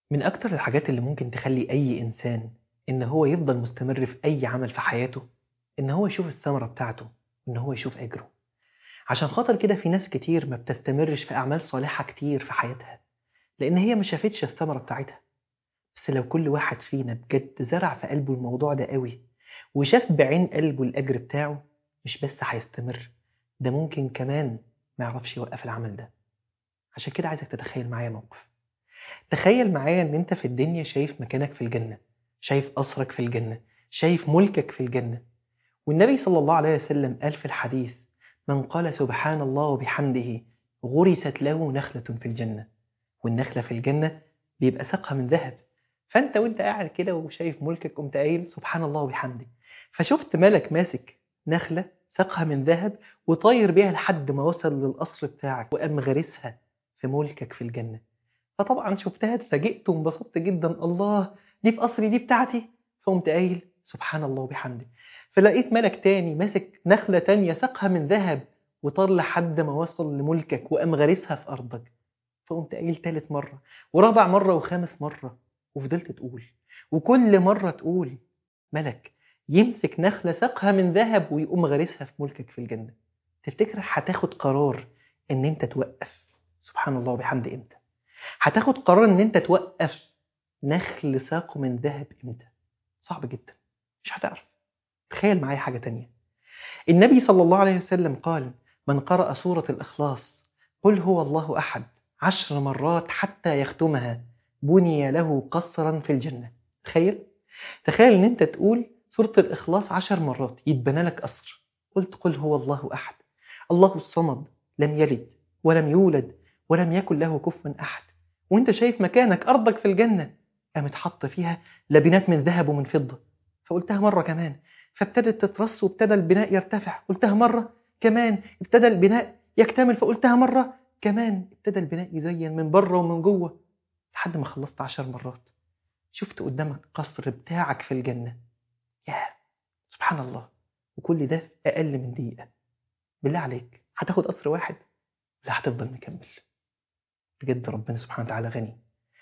من أكتر الحاجات اللي ممكن تخلي أي إنسان إن هو يفضل مستمر في أي عمل في حياته إن هو يشوف الثمرة بتاعته إن هو يشوف أجره عشان خاطر كده في ناس كتير ما بتستمرش في أعمال صالحة كتير في حياتها لأن هي ما شافتش الثمرة بتاعتها بس لو كل واحد فينا بجد زرع في قلبه الموضوع ده قوي وشاف بعين قلبه الأجر بتاعه مش بس هيستمر ده ممكن كمان ما يعرفش يوقف العمل ده عشان كده عايزك تتخيل معايا موقف تخيل معايا ان انت في الدنيا شايف مكانك في الجنة شايف قصرك في الجنة شايف ملكك في الجنة والنبي صلى الله عليه وسلم قال في الحديث من قال سبحان الله وبحمده غرست له نخلة في الجنة والنخلة في الجنة بيبقى ساقها من ذهب فانت وانت قاعد كده وشايف ملكك قمت قايل سبحان الله وبحمده فشفت ملك ماسك نخلة ساقها من ذهب وطاير بيها لحد ما وصل للقصر بتاعك وقام غارسها في ملكك في الجنة فطبعا شفتها اتفاجئت وانبسطت جدا الله دي في قصري دي بتاعتي فقمت قايل سبحان الله وبحمده فلقيت ملك تاني ماسك نخلة تانية ساقها من ذهب وطار لحد ما وصل لملكك وقام غارسها في أرضك فقمت قايل تالت مرة ورابع مرة وخامس مرة وفضلت تقول وكل مرة تقول ملك يمسك نخلة ساقها من ذهب ويقوم غارسها في ملكك في الجنة تفتكر هتاخد قرار ان انت توقف سبحان الله وبحمده امتى هتاخد قرار ان انت توقف نخل ساقه من ذهب امتى صعب جدا مش هتعرف تخيل معايا حاجة تانية النبي صلى الله عليه وسلم قال من قرأ سورة الإخلاص قل هو الله أحد عشر مرات حتى يختمها بني له قصرا في الجنة تخيل تخيل ان انت تقول سورة الإخلاص عشر مرات يتبنى لك قصر قلت قل هو الله أحد الله الصمد لم يلد ولم يولد ولم يكن له كفوا أحد وانت شايف مكانك أرضك في الجنة قامت حط فيها لبنات من ذهب ومن فضة فقلتها مرة كمان فابتدت تترص وابتدى البناء يرتفع قلتها مرة كمان ابتدى البناء يكتمل فقلتها مرة كمان ابتدى البناء يزين من بره ومن جوه لحد ما خلصت عشر مرات شفت قدامك قصر بتاعك في الجنة يا سبحان الله وكل ده في أقل من دقيقة بالله عليك هتاخد قصر واحد ولا هتفضل مكمل بجد ربنا سبحانه وتعالى غني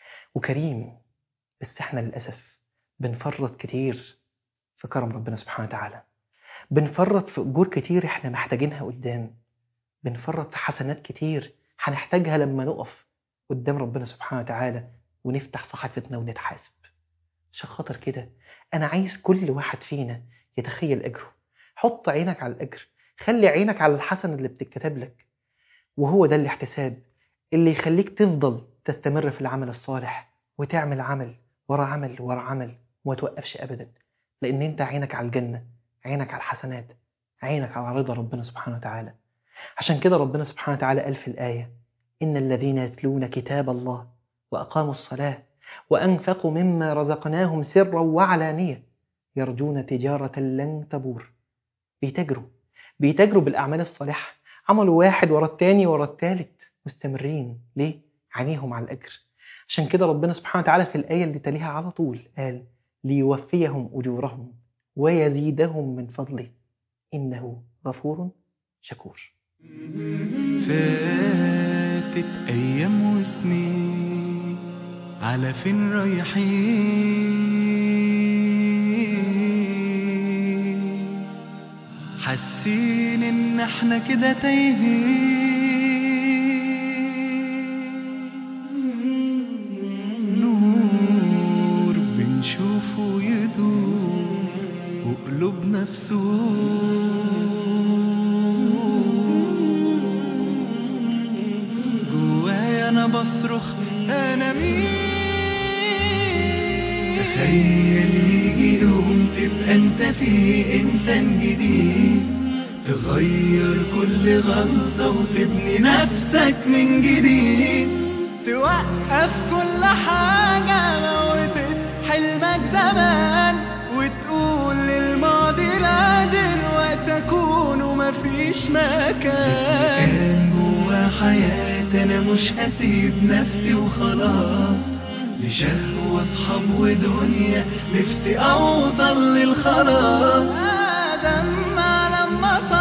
وكريم بس احنا للأسف بنفرط كتير في كرم ربنا سبحانه وتعالى بنفرط في أجور كتير احنا محتاجينها قدام بنفرط في حسنات كتير هنحتاجها لما نقف قدام ربنا سبحانه وتعالى ونفتح صحيفتنا ونتحاسب عشان خاطر كده أنا عايز كل واحد فينا يتخيل أجره حط عينك على الأجر خلي عينك على الحسن اللي بتتكتب لك وهو ده الاحتساب اللي يخليك تفضل تستمر في العمل الصالح وتعمل عمل ورا عمل ورا عمل وما توقفش أبدا لأن أنت عينك على الجنة عينك على الحسنات عينك على رضا ربنا سبحانه وتعالى عشان كده ربنا سبحانه وتعالى قال في الآية إن الذين يتلون كتاب الله وأقاموا الصلاة وأنفقوا مما رزقناهم سرا وعلانية يرجون تجارة لن تبور بيتاجروا بيتاجروا بالأعمال الصالحة عملوا واحد ورا التاني ورا التالت مستمرين ليه؟ عينيهم على الأجر عشان كده ربنا سبحانه وتعالى في الآية اللي تليها على طول قال ليوفيهم أجورهم ويزيدهم من فضله إنه غفور شكور فاتت أيام وسنين على فين رايحين حاسين إن احنا كده تايهين نور بنشوفه يدور وقلوبنا في جوايا انا بصرخ انا مين تخيل يجي يوم تبقى انت فيه انسان جديد تغير كل غلطة وتبني نفسك من جديد توقف كل حاجة موتت حلمك زمان وتقول للماضي لا دلوقتي اكون ومفيش مكان كان جوا حياتي انا مش هسيب نفسي وخلاص لشهوة اصحاب ودنيا نفسي اوصل للخلاص ادم لما صار